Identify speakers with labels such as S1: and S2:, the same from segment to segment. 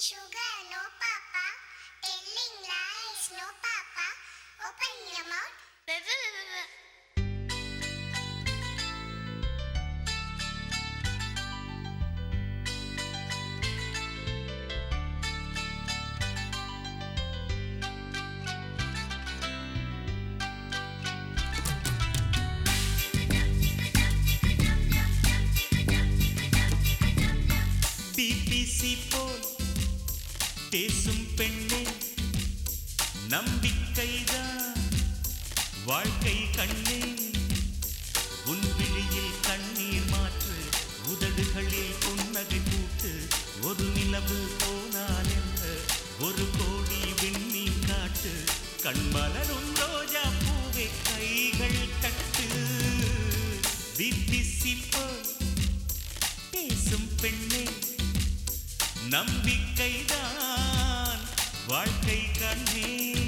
S1: sugar, no papa. Telling lies, no papa. Open your mouth.
S2: BBC போல் பேசும் பெண்ணே நம்பிக்கைதான் வாழ்க்கை கண்ணே உன் விழியில் கண்ணீர் மாற்று உதடுகளில் புன்னகை பூட்டு ஒரு நிலவு போனால் என்ன ஒரு கோடி விண்மீன் காட்டு கண்மலரும் ரோஜா பூவை கைகள் தட்டு பிபிசி போல் பேசும் பெண்ணே நம்பிக்கைதான் வாழ்க்கை கண்ணே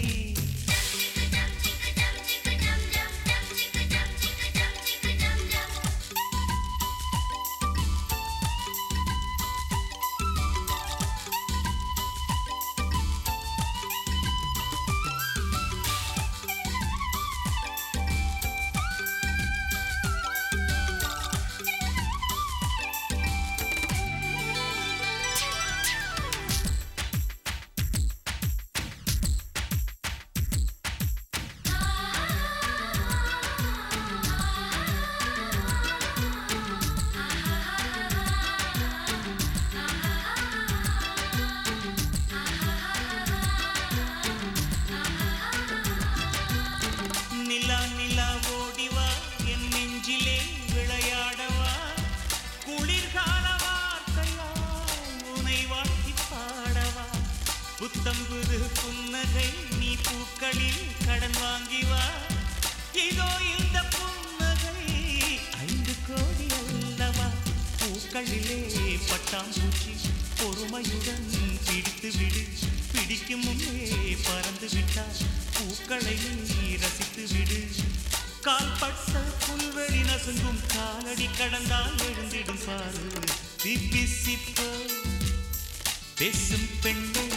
S2: நிலா நிலா ஓடிவா என் நெஞ்சிலே விளையாடவா குளிர்கால வார்த்தையால் உனை வாழ்த்தி பாடவா புத்தம்புது புன்னகை நீ பூக்களில் கடன் வாங்கி வா இதோ இந்த புன்னகை ஐந்து கோடி அல்லவா பூக்களிலே பட்டாம்பூச்சி பொறுமையுடன் பிடித்து விடு பிடிக்கும் முன்னே பறந்து விட்டால் பூக்களை நீ ரசித்து விடு கால்பட்ட புல்வெளி நசுங்கும் காலடி கடந்தால் எழுந்திடும் பாரு சிப்பி சிப்ப பேசும் பெண்ணே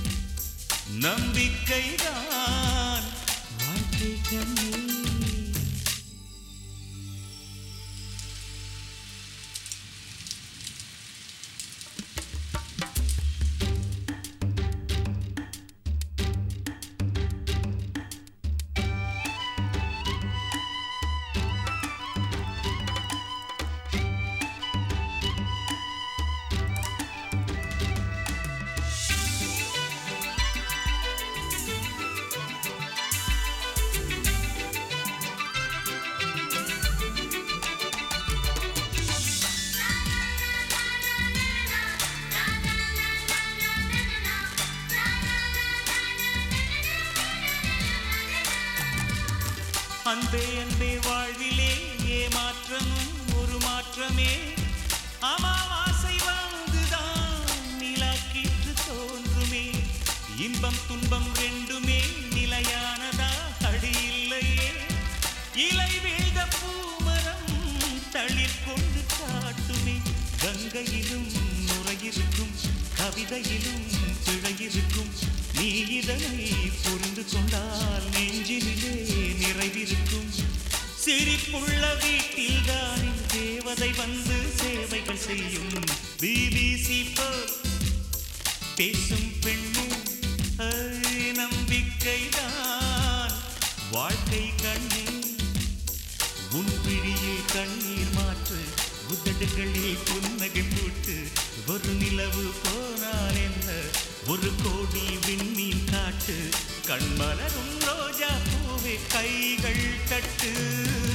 S2: நம்பிக்கைதான் வாழ்க்கை கண்ணே அன்பே அன்பே வாழ்விலே ஏமாற்றமும் ஒரு மாற்றமே அமாவாசை வந்துதான் நிலாக்கீற்று தோன்றுமே இன்பம் துன்பம் ரெண்டுமே நிலையானதா அடி இல்லையே இலை வீழ்ந்த பூமரம் தளிர் கொண்டு காட்டுமே கங்கையிலும் நுரையிருக்கும் கவிதையிலும் பிழையிருக்கும் நீ இதனை புரிந்து கொண்டால் நெஞ்சினிலே நிறைவிருக்கும் சிரிப்புள்ள வீட்டில் தானே தேவதை வந்து சேவைகள் செய்யும் பிபிசி பேசும் பெண்ணு நம்பிக்கைதான் வாழ்க்கை கண்ணே உன் விழியில் கண்ணீர் மாற்று உதடுகளில் புன்னகை பூட்டு ஒரு நிலவு போனால் என்ன ஒரு கோடி விண்மீன் காட்டு கண்மலரும் ரோஜா பூவே கைகள் தட்டு